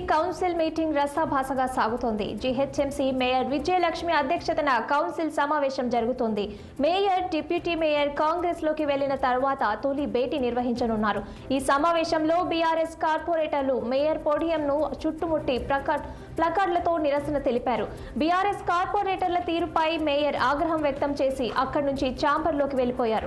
Council meeting రసాభాసగా సాగుతోంది GHMC mayor Vijayalakshmi అధ్యక్షతన council సమావేశం జరుగుతోంది మేయర్ డిప్యూటీ మేయర్ కాంగ్రెస్ లోకి వెళ్లిన తర్వాత తొలి భేటీ నిర్వహించనున్నారు ఈ సమావేశంలో బీఆర్ఎస్ కార్పొరేటర్లు మేయర్ పోడియంను చుట్టుముట్టి ప్రకా- ప్లకార్డులతో నిరసన తెలిపారు బీఆర్ఎస్ కార్పొరేటర్ల తీరుపై మేయర్ ఆగ్రహం వ్యక్తం చేసి అక్కడి నుంచి ఛాంబర్లోకి వెళ్లిపోయారు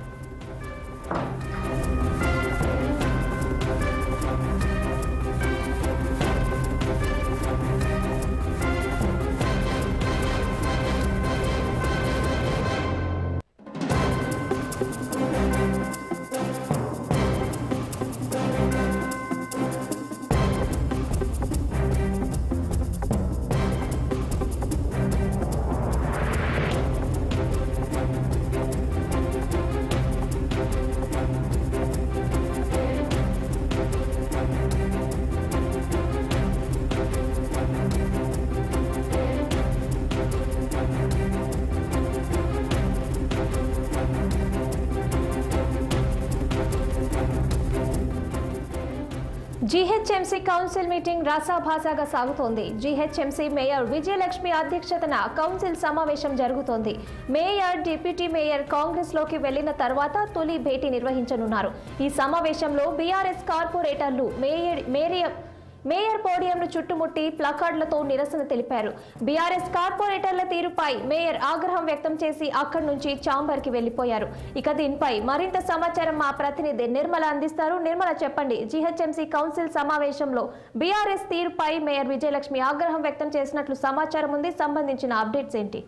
జీహెచ్ఎంసీ కౌన్సిల్ మీటింగ్ రాసాభాసాగా సాగుతోంది జీహెచ్ఎంసీ మేయర్ విజయలక్ష్మి అధ్యక్షతన కౌన్సిల్ సమావేశం జరుగుతోంది మేయర్ డిప్యూటీ మేయర్ కాంగ్రెస్ లోకి వెళ్లిన తర్వాత తొలి భేటీ నిర్వహించనున్నారు ఈ సమావేశంలో బీఆర్ఎస్ కార్పొరేటర్లు మేయర్ మేరియర్ మేయర్ పోడియంను చుట్టుముట్టి ప్లకార్డులతో నిరసన తెలిపారు బీఆర్ఎస్ కార్పొరేటర్ల తీరుపై మేయర్ ఆగ్రహం వ్యక్తం చేసి అక్కడి నుంచి ఛాంబర్ కి వెళ్లిపోయారు ఇక దీనిపై మరింత సమాచారం మా ప్రతినిధి నిర్మల అందిస్తారు నిర్మల చెప్పండి జీహెచ్ఎంసీ కౌన్సిల్ సమావేశంలో బీఆర్ఎస్ తీరుపై మేయర్ విజయలక్ష్మి ఆగ్రహం వ్యక్తం చేసినట్లు సమాచారం ఉంది సంబంధించిన అప్డేట్స్ ఏంటి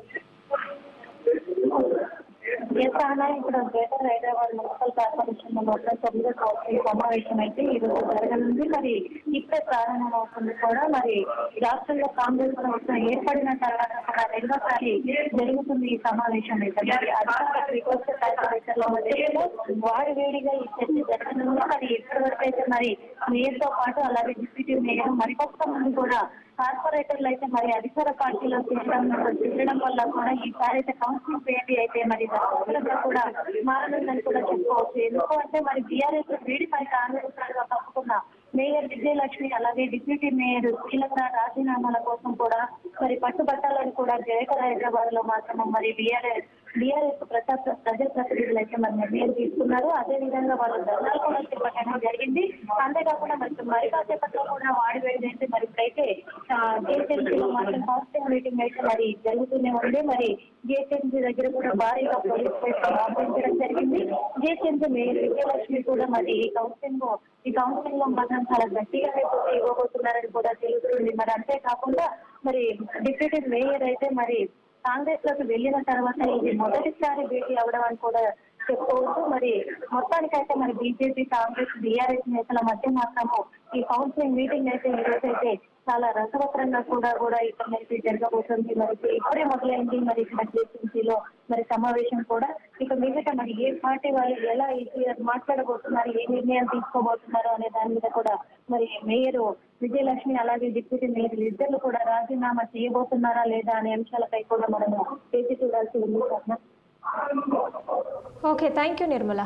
ఎస్ అలా ఇప్పుడు గ్రేటర్ హైదరాబాద్ మున్సిపల్ కార్పొరేషన్ మొత్తం తొమ్మిదో కౌన్సిల్ సమావేశం అయితే ఈ రోజు జరగనుంది మరి ఇప్పుడే ప్రారంభమవుతుంది కూడా మరి రాష్ట్రంలో కాంగ్రెస్ ప్రభుత్వం ఏర్పడిన తర్వాత కూడా రెండోసారి జరుగుతుంది ఈ సమావేశం అయితే మరి అధికార విపక్ష కార్పొరేషన్ల మధ్యలో వాడి వేడిగా ఈ చర్చ జరగనుంది మరి ఇప్పటివరకు అయితే మరి మేయర్తో పాటు అలాగే డిప్యూటీ మేయర్ మరికొంత మంది కూడా కార్పొరేటర్లు అయితే మరి అధికార పార్టీలో చేరడం చేరడం వల్ల కూడా ఈసారి అయితే కౌన్సిల్ భేటీ అయితే మరి దాదాపుగా కూడా మారనుందని కూడా చెప్పుకోవచ్చు ఎందుకు అంటే మరి బీఆర్ఎస్ వీడి పై కాంగ్రెస్ గా తప్పుకున్న మేయర్ విజయలక్ష్మి అలాగే డిప్యూటీ మేయర్ కీలక రాజీనామాల కోసం కూడా మరి పట్టుబట్టాలని కూడా గ్రేటర్ హైదరాబాద్ లో మాత్రం మరి బీఆర్ఎస్ బీఆర్ఎస్ ప్రజా ప్రజాప్రతినిధులు అయితే మరి నిర్ణయం తీసుకున్నారు అదే విధంగా వాళ్ళు ధర్నాలు కూడా చేపట్టడం జరిగింది అంతేకాకుండా మరి మరి కాసేపట్లో కూడా వాడి వేడి అయితే మరి ఇప్పుడైతే జిహెచ్ఎంసీలో మాత్రం కాన్స్టెంట్ మీటింగ్ అయితే మరి జరుగుతూనే ఉంది మరి జిహెచ్ఎంసీ దగ్గర కూడా భారీగా పోలీస్ స్టేషన్ మోహరించడం జరిగింది జిహెచ్ఎంసీ మేయర్ విజయలక్ష్మి కూడా మరి ఈ కౌన్సిలింగ్ ఈ కౌన్సిలింగ్ లో మాత్రం చాలా గట్టిగా పోటీ ఇవ్వబోతున్నారని కూడా తెలుస్తుంది మరి అంతేకాకుండా మరి డిప్యూటీ మేయర్ అయితే మరి కాంగ్రెస్ లోకి వెళ్ళిన తర్వాత ఇది మొదటిసారి భేటీ అవడం అని కూడా చెప్పుకోవచ్చు మరి మొత్తానికైతే మరి బీజేపీ కాంగ్రెస్ బీఆర్ఎస్ నేతల మధ్య మాత్రము ఈ కౌన్సిలింగ్ మీటింగ్ అయితే ఈ రోజు అయితే చాలా రసవత్రంగా కూడా కూడా ఇక్కడ అయితే జరగబోతుంది మరి ఇప్పుడే మొదలైంది మరి ఇక్కడ జేసీసీలో మరి సమావేశం కూడా ఇక మిగతా మరి ఏ పార్టీ వాళ్ళు ఎలా ఇది మాట్లాడబోతున్నారు ఏ నిర్ణయం తీసుకోబోతున్నారు అనే దాని మీద కూడా మరి మేయర్ విజయలక్ష్మి అలాగే డిప్యూటీ మేయర్ ఇద్దరు కూడా రాజీనామా చేయబోతున్నారా లేదా అనే అంశాలపై కూడా మనము వేచి చూడాల్సి ఉంది Swapna. Okay thank you Nirmala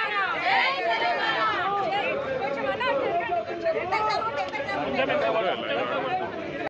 Telangana